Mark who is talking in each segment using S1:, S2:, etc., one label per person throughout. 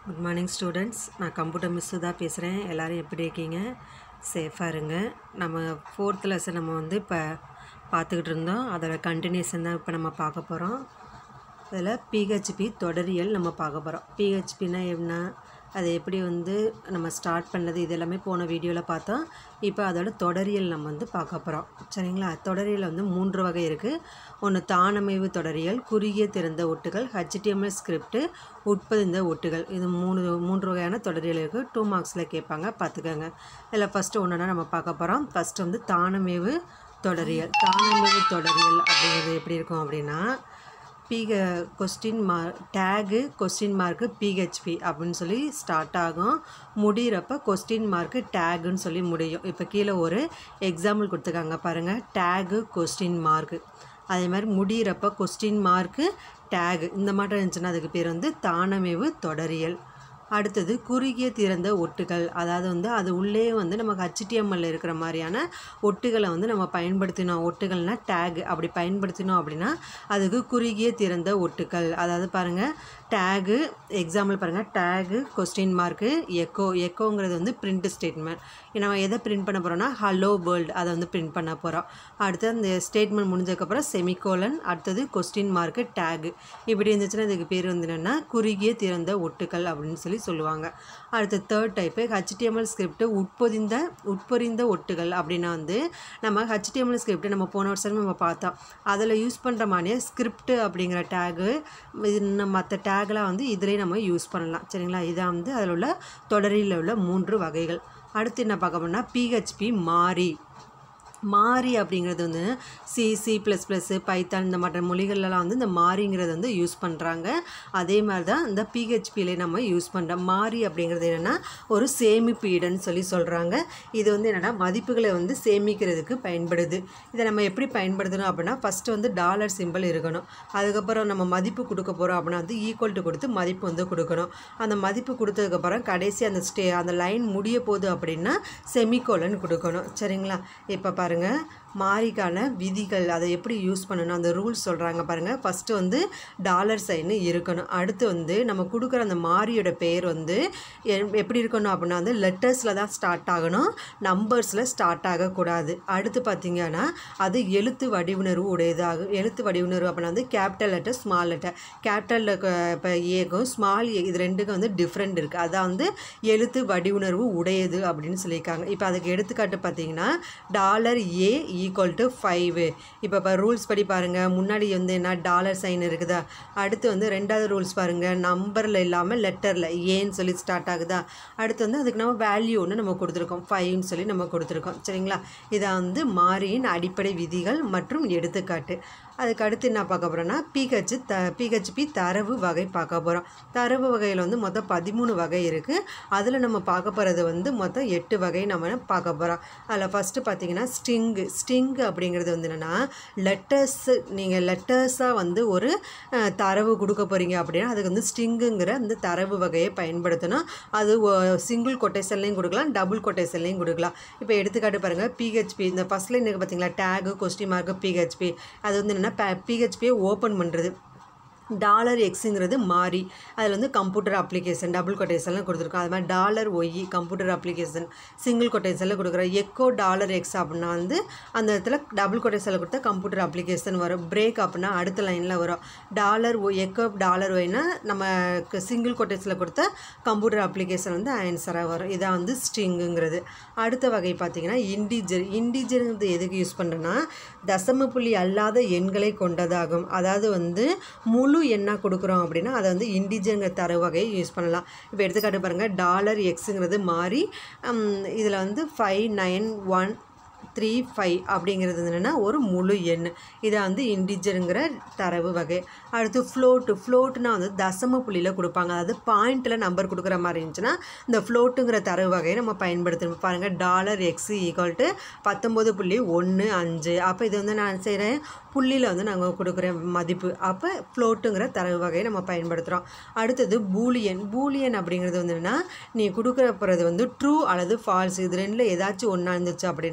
S1: good morning students நான் computer miss தான் பேசுகிறேன் எல்லோரும் எப்படி இருக்கீங்க சேஃபாக இருங்க நம்ம ஃபோர்த் லெசன் நம்ம வந்து இப்போ பார்த்துக்கிட்டு இருந்தோம் அதோட கண்டினியூஷன் தான் இப்போ நம்ம பார்க்க போகிறோம் அதில் பிஹெச்பி தொடரியல் நம்ம பார்க்க போகிறோம் பிஹெச்பின்னா என்ன அது எப்படி வந்து நம்ம ஸ்டார்ட் பண்ணது இது எல்லாமே போன வீடியோவில் பார்த்தோம் இப்போ அதோட தொடரியல் நம்ம வந்து பார்க்க போகிறோம் சரிங்களா தொடரியல் வந்து மூன்று வகை இருக்குது ஒன்று தானமைவு தொடரியல் குறுகிய திறந்த ஒட்டுகள் ஹெச்டிஎம்எல் ஸ்கிரிப்ட் உட்பதிந்த ஒட்டுகள் இது மூணு மூன்று வகையான தொடரியல் இருக்குது டூ மார்க்ஸில் கேட்பாங்க பார்த்துக்கோங்க இதில் ஃபஸ்ட்டு ஒன்றுனா நம்ம பார்க்க போகிறோம் ஃபஸ்ட்டு வந்து தானமைவு தொடரியல் தானமைவு தொடரியல் அப்படிங்கிறது எப்படி இருக்கும் அப்படின்னா பிக question mark tag question mark PHP அப்படின்னு சொல்லி ஸ்டார்ட் ஆகும் முடிகிறப்ப கொஸ்டின் மார்க்கு டேகுன்னு சொல்லி முடியும் இப்போ கீழே ஒரு எக்ஸாம்பிள் கொடுத்துருக்காங்க பாருங்கள் டேகு கொஸ்டின் மார்க்கு அதே மாதிரி முடிகிறப்ப கொஸ்டின் மார்க்கு டேகு இந்த மாதிரி இருந்துச்சுன்னா அதுக்கு பேர் வந்து தானமேவு தொடரியல் அடுத்தது குறுகிய திறந்த ஒட்டுகள் அதாவது வந்து அது உள்ளே வந்து நமக்கு ஹச்டிஎம்எல் இருக்கிற மாதிரியான ஒட்டுகளை வந்து நம்ம பயன்படுத்தினோம் ஒட்டுகள்னால் டேக் அப்படி பயன்படுத்தினோம் அப்படின்னா அதுக்கு குறுகிய திறந்த ஒட்டுகள் அதாவது பாருங்கள் டேகு எக்ஸாம்பிள் பாருங்கள் டேகு கொஸ்டின் மார்க்கு எக்கோ எக்கோங்கிறது வந்து பிரிண்ட் ஸ்டேட்மெண்ட் நம்ம எதை பிரிண்ட் பண்ண போகிறோம்னா ஹலோ வேர்ல்டு அதை வந்து பிரிண்ட் பண்ண போகிறோம் அடுத்து அந்த ஸ்டேட்மெண்ட் முடிஞ்சதுக்கப்புறம் செமிகோலன் அடுத்தது கொஸ்டின் மார்க்கு டேகு இப்படி இருந்துச்சுன்னா இதுக்கு பேர் வந்து என்னென்னா குறுகிய திறந்த ஒட்டுகள் அப்படின்னு சொல்லி சொல்லுவாங்க அடுத்து தேர்ட் டைப்பு ஹெச்டிஎம்எல் ஸ்கிரிப்ட் உட்பொதிந்த உட்பொரிந்த ஒட்டுகள் அப்படின்னா வந்து நம்ம ஹெச்டிஎம்எல் ஸ்கிரிப்ட் நம்ம போன வருஷம் நம்ம பார்த்தோம் அதில் யூஸ் பண்ணுற மாதிரியே ஸ்கிரிப்ட் அப்படிங்கிற டேகு இது மற்ற டேக்லாம் வந்து இதிலே நம்ம யூஸ் பண்ணலாம் சரிங்களா இதான் வந்து அதில் உள்ள தொடரில் உள்ள மூன்று வகைகள் அடுத்து என்ன பார்க்க போனால் பிஹெச்பி மாறி மாறி அப்படிங்கிறது வந்து C C plus plus Python இந்த மற்ற மொழிகள்லாம் வந்து இந்த மாறிங்கிறது வந்து யூஸ் பண்ணுறாங்க அதே மாதிரி தான் இந்த பிஹெச்பியிலே நம்ம யூஸ் பண்ணுறோம் மாறி அப்படிங்கிறது என்னென்னா ஒரு சேமிப்பு இடம்னு சொல்லி சொல்கிறாங்க இது வந்து என்னென்னா மதிப்புகளை வந்து சேமிக்கிறதுக்கு பயன்படுது இதை நம்ம எப்படி பயன்படுத்தணும் அப்படின்னா ஃபஸ்ட்டு வந்து டாலர் சிம்பிள் இருக்கணும் அதுக்கப்புறம் நம்ம மதிப்பு கொடுக்க போகிறோம் அப்படின்னா வந்து ஈக்குவல் டு கொடுத்து மதிப்பு வந்து கொடுக்கணும் அந்த மதிப்பு கொடுத்ததுக்கப்புறம் கடைசி அந்த ஸ்டே அந்த லைன் முடிய போகுது அப்படின்னா செமிகோலன் கொடுக்கணும் சரிங்களா இப்போ பாருங்கள் மாறிக்கான விதிகள் அதை எப்படி யூஸ் பண்ணணும் அந்த ரூல்ஸ் சொல்கிறாங்க பாருங்கள் ஃபஸ்ட்டு வந்து டாலர் சைனு இருக்கணும் அடுத்து வந்து நம்ம கொடுக்குற அந்த மாறியோட பெயர் வந்து எ- எப்படி இருக்கணும் அப்படின்னா வந்து லெட்டர்ஸில் தான் ஸ்டார்ட் ஆகணும் நம்பர்ஸில் ஸ்டார்ட் ஆகக்கூடாது அடுத்து பார்த்திங்கன்னா அது எழுத்து வடிவுணர்வு உடையதாகும் எழுத்து வடிவுணர்வு அப்படின்னா வந்து கேபிட்டல் லெட்டர் ஸ்மால் லெட்டர் கேபிட்டலில் இப்போ ஏக்கும் ஸ்மால் ஏ இது ரெண்டுக்கும் வந்து டிஃப்ரெண்ட் இருக்குது அதான் வந்து எழுத்து வடிவுணர்வு உடையது அப்படின்னு சொல்லியிருக்காங்க இப்போ அதுக்கு எடுத்துக்காட்டு பார்த்தீங்கன்னா dollar A equal to five இப்போ இப்போ ரூல்ஸ் படி பாருங்கள் முன்னாடி வந்து என்ன டாலர் சைன் இருக்குதா அடுத்து வந்து ரெண்டாவது ரூல்ஸ் பாருங்கள் நம்பரில் இல்லாமல் லெட்டரில் ஏன்னு சொல்லி ஸ்டார்ட் ஆகுதா அடுத்து வந்து அதுக்கு நம்ம வேல்யூ ஒன்று நம்ம கொடுத்துருக்கோம் ஃபைவ்னு சொல்லி நம்ம கொடுத்துருக்கோம் சரிங்களா இதை வந்து மாறியின் அடிப்படை விதிகள் மற்றும் எடுத்துக்காட்டு அதுக்கு அடுத்து என்ன பார்க்க போகிறோன்னா பிஹெச் த பிஹெச்பி தரவு வகை பார்க்க போகிறோம் தரவு வகையில் வந்து மொத்தம் பதிமூணு வகை இருக்குது அதில் நம்ம பார்க்க போகிறது வந்து மொத்தம் எட்டு வகை நம்ம பார்க்க போகிறோம் அதில் ஃபஸ்ட்டு பார்த்தீங்கன்னா ஸ்டிங்கு ஸ்டிங் அப்படிங்கிறது வந்து என்னென்னா லெட்டர்ஸ் நீங்கள் லெட்டர்ஸாக வந்து ஒரு அஹ், தரவு கொடுக்க போகிறீங்க அப்படின்னா அதுக்கு வந்து ஸ்டிங்குங்கிற அந்த தரவு வகையை பயன்படுத்தணும் அது சிங்கிள் கொட்டேஷன்லையும் கொடுக்கலாம் டபுள் கொட்டேஷன்லையும் கொடுக்கலாம் இப்போ எடுத்துக்காட்டு பாருங்கள் பிஹெச்பி இந்த ஃபஸ்ட் லைன் பார்த்தீங்களா டேகு கொஸ்டின் மார்க்கு பிஹெச்பி அது வந்து என்னென்னா பிஹெச்பியை ஓப்பன் பண்ணுறது டாலர் எக்ஸுங்கிறது மாறி அதில் வந்து கம்ப்யூட்டர் அப்ளிகேஷன் டபுள் கொட்டேஷன்லாம் கொடுத்துருக்கோம் அது மாதிரி dollar Y computer application single கொட்டேஷனில் கொடுக்குறோம் எக்கோ டாலர் எக்ஸ் அப்படின்னா வந்து அந்த இடத்துல டபுள் கொட்டேஷனில் கொடுத்தா கம்ப்யூட்டர் அப்ளிகேஷன் வரும் பிரேக் அப்படின்னா அடுத்த லைனில் வரும் டாலர் ஒ எக்கோ டாலர் ஒய்னா நம்ம சிங்கிள் கொட்டேஷனில் கொடுத்தா கம்ப்யூட்டர் அப்ளிகேஷன் வந்து ஆன்சராக வரும் இதான் வந்து ஸ்ட்ரிங்குங்கிறது அடுத்த வகை பார்த்தீங்கன்னா இண்டிஜர் இண்டிஜருங்கிறது எதுக்கு யூஸ் பண்ணுறேன்னா தசம புள்ளி அல்லாத எண்களை கொண்டதாகும் அதாவது வந்து முழு எண்ணாக கொடுக்குறோம் அப்படின்னா அதை வந்து இண்டிஜருங்கிற தரவு வகையை யூஸ் பண்ணலாம் இப்போ எடுத்துக்காட்டு பாருங்கள் டாலர் எக்ஸுங்கிறது மாறி இதில் வந்து five nine one three five அப்படிங்கிறது என்னென்னா ஒரு முழு எண் இதை வந்து இண்டிஜருங்கிற தரவு வகை அடுத்து ஃப்ளோட்டு ஃப்ளோட்னா வந்து தசம புள்ளியில் கொடுப்பாங்க அதாவது பாயிண்ட்டில் நம்பர் கொடுக்குற மாதிரி இருந்துச்சுன்னா இந்த ஃப்ளோட்டுங்கிற தரவு வகையை நம்ம பயன்படுத்தணும் பாருங்கள் டாலர் எக்ஸ் ஈக்குவல் டு பத்தொம்போது புள்ளி ஒன்று அஞ்சு அப்போ இது வந்து நான் செய்கிறேன் புள்ளியில் வந்து நாங்கள் கொடுக்குற மதிப்பு அப்போ ஃப்ளோட்டுங்கிற தரவு வகையை நம்ம பயன்படுத்துகிறோம் அடுத்தது பூலியன் பூலியன் அப்படிங்கிறது வந்து என்னென்னா நீ கொடுக்குற போகிறது வந்து ட்ரூ அல்லது ஃபால்ஸ் இது ரெண்டில் ஏதாச்சும் ஒன்றா இருந்துச்சு அப்படின்னா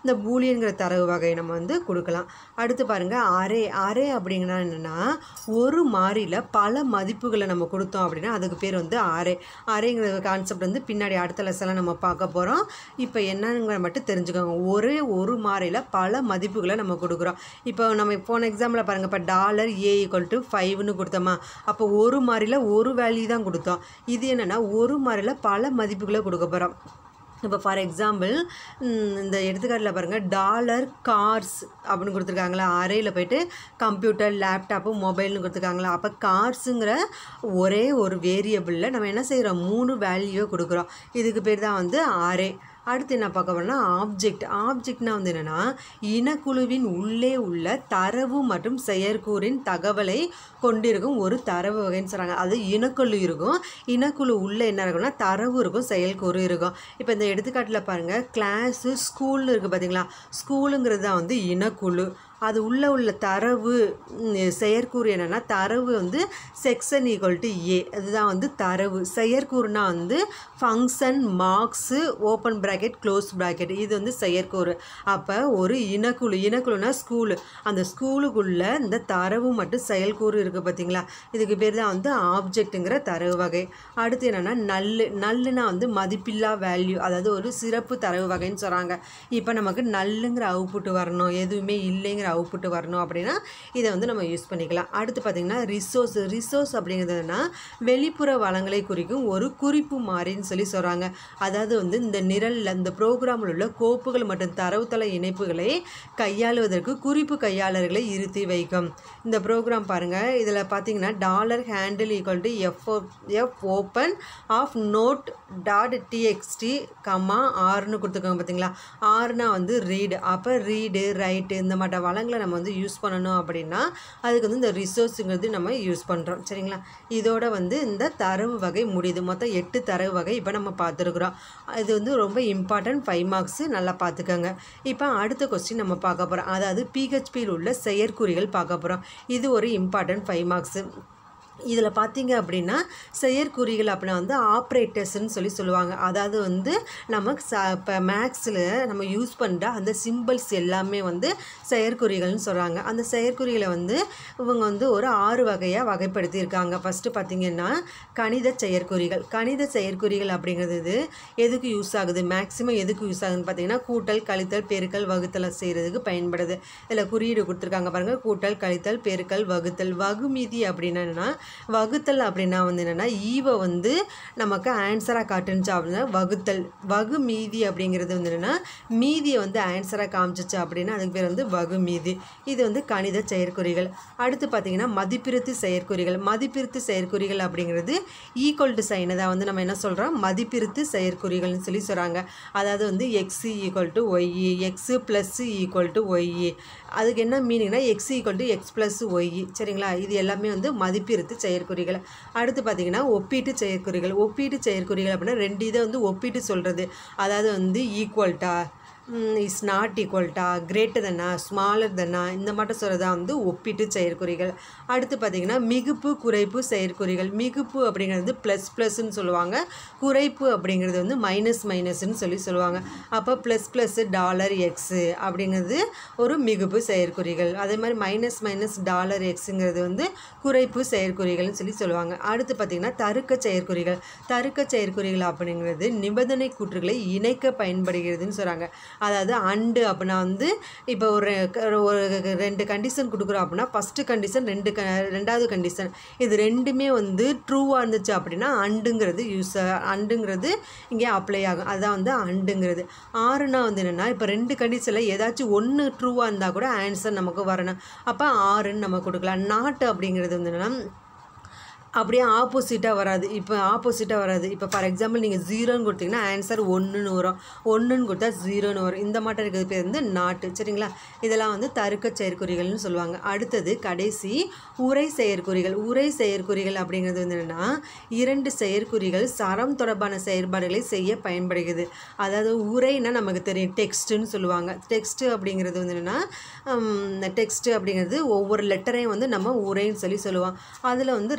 S1: இந்த பூலியன்கிற தரவு வகை நம்ம வந்து கொடுக்கலாம் அடுத்து பாருங்கள் அரே அரே அப்படிங்கன்னா என்னென்னா ஒரு மாறியில் பல மதிப்புகளை நம்ம கொடுத்தோம் அப்படின்னா அதுக்கு பேர் வந்து அரே அரேங்கிற கான்செப்ட் வந்து பின்னாடி அடுத்த லெசனில் நம்ம பார்க்க போகிறோம் இப்போ என்னங்கிற மட்டும் தெரிஞ்சுக்கோங்க ஒரே ஒரு மாறியில் பல மதிப்புகளை நம்ம கொடுக்குறோம் இப்போ நம்ம போன எக்ஸாம்பிள் பாருங்கள் இப்போ டாலர் ஏ ஈக்குவல் டு ஃபைவ்னு கொடுத்தோமா அப்போ ஒரு மாறியில் ஒரு வேல்யூ தான் கொடுத்தோம் இது என்னென்னா ஒரு மாறியில் பல மதிப்புகளை கொடுக்க போகிறோம் இப்போ ஃபார் எக்ஸாம்பிள் இந்த எடுத்துக்காட்டில் பாருங்கள் டாலர் கார்ஸ் அப்படின்னு கொடுத்துருக்காங்களா அறையில் போயிட்டு கம்ப்யூட்டர் லேப்டாப்பு மொபைல்னு கொடுத்துருக்காங்களா அப்போ கார்ஸுங்கிற ஒரே ஒரு வேரியபிளில் நம்ம என்ன செய்கிறோம் மூணு வேல்யூவை கொடுக்குறோம் இதுக்கு பேர் தான் வந்து அரே அடுத்து என்ன பார்க்க போறோம்னா ஆப்ஜெக்ட் ஆப்ஜெக்ட்னா வந்து என்னென்னா இனக்குழுவின் உள்ளே உள்ள தரவு மற்றும் செயற்கூறின் தகவலை கொண்டிருக்கும் ஒரு தரவு வகைன்னு சொல்கிறாங்க அது இனக்குழு இருக்கும் இனக்குழு உள்ளே என்ன இருக்கும்னா தரவு இருக்கும் செயல்கூறு இருக்கும் இப்போ இந்த எடுத்துக்காட்டில் பாருங்கள் கிளாஸு ஸ்கூல்னு இருக்குது பார்த்தீங்களா ஸ்கூலுங்கிறது தான் வந்து இனக்குழு அது உள்ளே உள்ள தரவு ம், செயற்கூறு என்னென்னா தரவு வந்து செக்ஷன் ஈக்குவல் டு ஏ அதுதான் வந்து தரவு செயற்கூறுனா வந்து function marks open bracket close bracket இது வந்து செயற்கூறு அப்போ ஒரு இனக்குழு இனக்குழுனா ஸ்கூலு அந்த ஸ்கூலுக்குள்ளே இந்த தரவு மட்டும் செயல்கூறு இருக்குது பார்த்தீங்களா இதுக்கு பேர் தான் வந்து ஆப்ஜெக்ட்டுங்கிற தரவு வகை அடுத்து என்னென்னா நல்லு நல்லுனா வந்து மதிப்பில்லா வேல்யூ அதாவது ஒரு சிறப்பு தரவு வகைன்னு சொல்கிறாங்க இப்போ நமக்கு நல்லுங்கிற அவுட்புட் வரணும் எதுவுமே இல்லைங்கிற அவுட்புட் வரணும் அப்படின்னா இதை வந்து நம்ம யூஸ் பண்ணிக்கலாம் அடுத்து பார்த்திங்கன்னா ரிசோர்ஸ் ரிசோர்ஸ் அப்படிங்கிறதுனா வெளிப்புற வளங்களை குறிக்கும் ஒரு குறிப்பு மாறின்னு சொல்லி சொல்கிறாங்க அதாவது வந்து இந்த நிரலில் இந்த ப்ரோக்ராமில் உள்ள கோப்புகள் மற்றும் தரவுத்தள இணைப்புகளை கையாளுவதற்கு குறிப்பு கையாளர்களை இருத்தி வைக்கும் இந்த ப்ரோக்ராம் பாருங்கள் இதில் பார்த்தீங்கன்னா dollar handle equal to F F open of note dot TXT comma ஆறுன்னு கொடுத்துருக்காங்க பார்த்தீங்களா ஆறுனா வந்து ரீடு அப்போ ரீடு ரைட்டு இந்த மாட்ட வளங்களை நம்ம வந்து யூஸ் பண்ணணும் அப்படின்னா அதுக்கு வந்து இந்த ரிசோர்ஸுங்கிறது நம்ம யூஸ் பண்ணுறோம் சரிங்களா இதோட வந்து இந்த தரவு வகை முடியுது மொத்தம் எட்டு தரவு வகை இப்போ நம்ம பார்த்துருக்குறோம் இது வந்து ரொம்ப இம்பார்ட்டன்ட் ஃபைவ் மார்க்ஸு நல்லா பார்த்துக்கோங்க இப்போ அடுத்த கொஸ்டின் நம்ம பார்க்க போகிறோம் அதாவது பிஹெச்பியில் உள்ள செயற்குறிகள் பார்க்க போகிறோம் இது ஒரு இம்பார்ட்டன்ட் ஃபைவ் மார்க்ஸு இதில் பார்த்தீங்க அப்படின்னா செயற்குறிகள் அப்படின்னா வந்து ஆப்ரேட்டர்ஸ்ன்னு சொல்லி சொல்லுவாங்க அதாவது வந்து நம்ம ச இப்போ மேக்ஸில் நம்ம யூஸ் பண்ணுற அந்த சிம்பிள்ஸ் எல்லாமே வந்து செயற்குறிகள்னு சொல்கிறாங்க அந்த செயற்குறிகளை வந்து இவங்க வந்து ஒரு ஆறு வகையாக வகைப்படுத்தியிருக்காங்க ஃபஸ்ட்டு பார்த்தீங்கன்னா கணித செயற்குறிகள் கணித செயற்குறிகள் அப்படிங்கிறது இது எதுக்கு யூஸ் ஆகுது மேக்ஸிமம் எதுக்கு யூஸ் ஆகுதுன்னு பார்த்தீங்கன்னா கூட்டல் கழித்தல் பெருக்கல் வகுத்தல் செய்கிறதுக்கு பயன்படுது இதில் குறியீடு கொடுத்துருக்காங்க பாருங்கள் கூட்டல் கழித்தல் பெருக்கல் வகுத்தல் வகுமீதி அப்படின்னா என்னன்னா வகுத்தல் அப்படின்னா வந்து என்னென்னா ஈவை வந்து நமக்கு ஆன்சராக காட்டுனுச்சு அப்படின்னா வகுத்தல் வகு மீதி அப்படிங்கிறது வந்து என்னென்னா மீதியை வந்து ஆன்சராக காமிச்சிச்சு அப்படின்னா அதுக்கு பேர் வந்து வகு மீதி இது வந்து கணித செயற்குறிகள் அடுத்து பார்த்தீங்கன்னா மதிப்பிருத்து செயற்குறிகள் மதிப்பிருத்து செயற்குறிகள் அப்படிங்கிறது ஈக்குவல் டு சைனை தான் வந்து நம்ம என்ன சொல்கிறோம் மதிப்பிருத்து செயற்குறிகள்னு சொல்லி சொல்கிறாங்க அதாவது வந்து X equal to Y X plus equal to Y அதுக்கு என்ன மீனிங்னா X equal to X plus Y சரிங்களா இது எல்லாமே வந்து மதிப்பிருத்து செயற்குறிகள் அடுத்து பார்த்தீங்கன்னா ஒப்பீட்டு செயற்குறிகள் ஒப்பீட்டு செயற்குறிகள் அப்படின்னா ரெண்டு இதை வந்து ஒப்பிட்டு சொல்கிறது அதாவது வந்து ஈக்குவல்ட்டா இஸ் நாட் ஈக்குவல்ட்டா கிரேட்டர் தன்னா ஸ்மாலர் தன்னா இந்த மட்டும் சொல்கிறதா வந்து ஒப்பீட்டு செயற்குறிகள் அடுத்து பார்த்திங்கன்னா மிகுப்பு குறைப்பு செயற்குறிகள் மிகுப்பு அப்படிங்கிறது ப்ளஸ் ப்ளஸ்ன்னு சொல்லுவாங்க குறைப்பு அப்படிங்கிறது வந்து மைனஸ் மைனஸ்ன்னு சொல்லி சொல்லுவாங்க அப்போ ப்ளஸ் ப்ளஸ்ஸு டாலர் எக்ஸு அப்படிங்கிறது ஒரு மிகுப்பு செயற்குறிகள் அதே மாதிரி மைனஸ் மைனஸ் டாலர் எக்ஸுங்கிறது வந்து குறைப்பு செயற்குறிகள்னு சொல்லி சொல்லுவாங்க அடுத்து பார்த்திங்கன்னா தருக்க செயற்குறிகள் தருக்க செயற்குறிகள் அப்படிங்கிறது நிபந்தனை கூற்றுகளை இணைக்க பயன்படுகிறதுன்னு சொல்கிறாங்க அதாவது அண்டு அப்படின்னா வந்து இப்போ ஒரு ஒரு ரெண்டு கண்டிஷன் கொடுக்குறோம் அப்படின்னா ஃபஸ்ட்டு கண்டிஷன் ரெண்டு க ரெண்டாவது கண்டிஷன் இது ரெண்டுமே வந்து ட்ரூவாக இருந்துச்சு அப்படின்னா அண்டுங்கிறது யூஸ் அண்டுங்கிறது இங்கே அப்ளை ஆகும் அதுதான் வந்து அண்டுங்கிறது ஆறுனா வந்து என்னென்னா இப்போ ரெண்டு கண்டிஷனில் ஏதாச்சும் ஒன்று ட்ரூவாக இருந்தால் கூட ஆன்சர் நமக்கு வரணும் அப்போ ஆறுன்னு நம்ம கொடுக்கலாம் நாட்டு அப்படிங்கிறது வந்து என்னென்னா அப்படியே ஆப்போசிட்டாக வராது இப்போ ஆப்போசிட்டாக வராது இப்போ ஃபார் எக்ஸாம்பிள் நீங்கள் ஜீரோன்னு கொடுத்தீங்கன்னா ஆன்சர் ஒன்றுன்னு வரும் ஒன்றுன்னு கொடுத்தா ஜீரோன்னு வரும் இந்த மாட்டம் இருக்கிறது பேர் வந்து நாட்டு சரிங்களா இதெல்லாம் வந்து தருக்க செயற்குறிகள்னு சொல்லுவாங்க அடுத்தது கடைசி உரை செயற்குறிகள் உரை செயற்குறிகள் அப்படிங்கிறது வந்து என்னென்னா இரண்டு செயற்குறிகள் சரம் தொடர்பான செயற்பாடுகளை செய்ய பயன்படுகிறது அதாவது உரைனா நமக்கு தெரியும் டெக்ஸ்ட்டுன்னு சொல்லுவாங்க டெக்ஸ்ட்டு அப்படிங்கிறது வந்து என்னென்னா டெக்ஸ்ட்டு அப்படிங்கிறது ஒவ்வொரு லெட்டரையும் வந்து நம்ம உரைன்னு சொல்லி சொல்லுவோம் அதில் வந்து ரெண்டு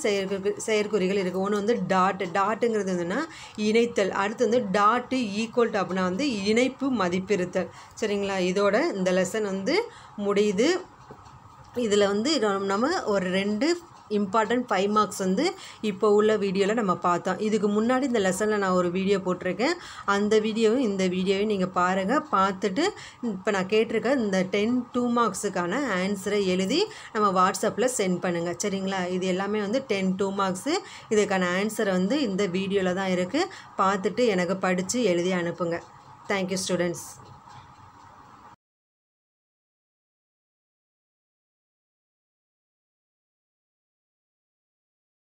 S1: செயற்குறி செயற்குறிகள் இருக்குது ஒன்று வந்து டாட் டாட்டுங்கிறது என்னன்னா இணைத்தல் அடுத்து வந்து டாட்டு ஈக்குவல் டு அப்படின்னா வந்து இணைப்பு மதிப்பிருத்தல் சரிங்களா இதோட இந்த லெசன் வந்து முடியுது இதில் வந்து நம்ம- நம்ம ஒரு ரெண்டு இம்பார்ட்டன்ட் ஃபைவ் மார்க்ஸ் வந்து இப்போ உள்ள வீடியோவில் நம்ம பார்த்தோம் இதுக்கு முன்னாடி இந்த லெசனில் நான் ஒரு வீடியோ போட்டிருக்கேன் அந்த வீடியோவும் இந்த வீடியோவையும் நீங்கள் பாருங்கள் பார்த்துட்டு இப்போ நான் கேட்டிருக்க இந்த டென் டூ மார்க்ஸுக்கான ஆன்சரை எழுதி நம்ம வாட்ஸ்அப்பில் சென்ட் பண்ணுங்கள் சரிங்களா இது எல்லாமே வந்து டென் டூ மார்க்ஸு இதுக்கான ஆன்சர் வந்து இந்த வீடியோவில் தான் இருக்குது பார்த்துட்டு எனக்கு படித்து எழுதி அனுப்புங்க தேங்க்யூ ஸ்டூடெண்ட்ஸ்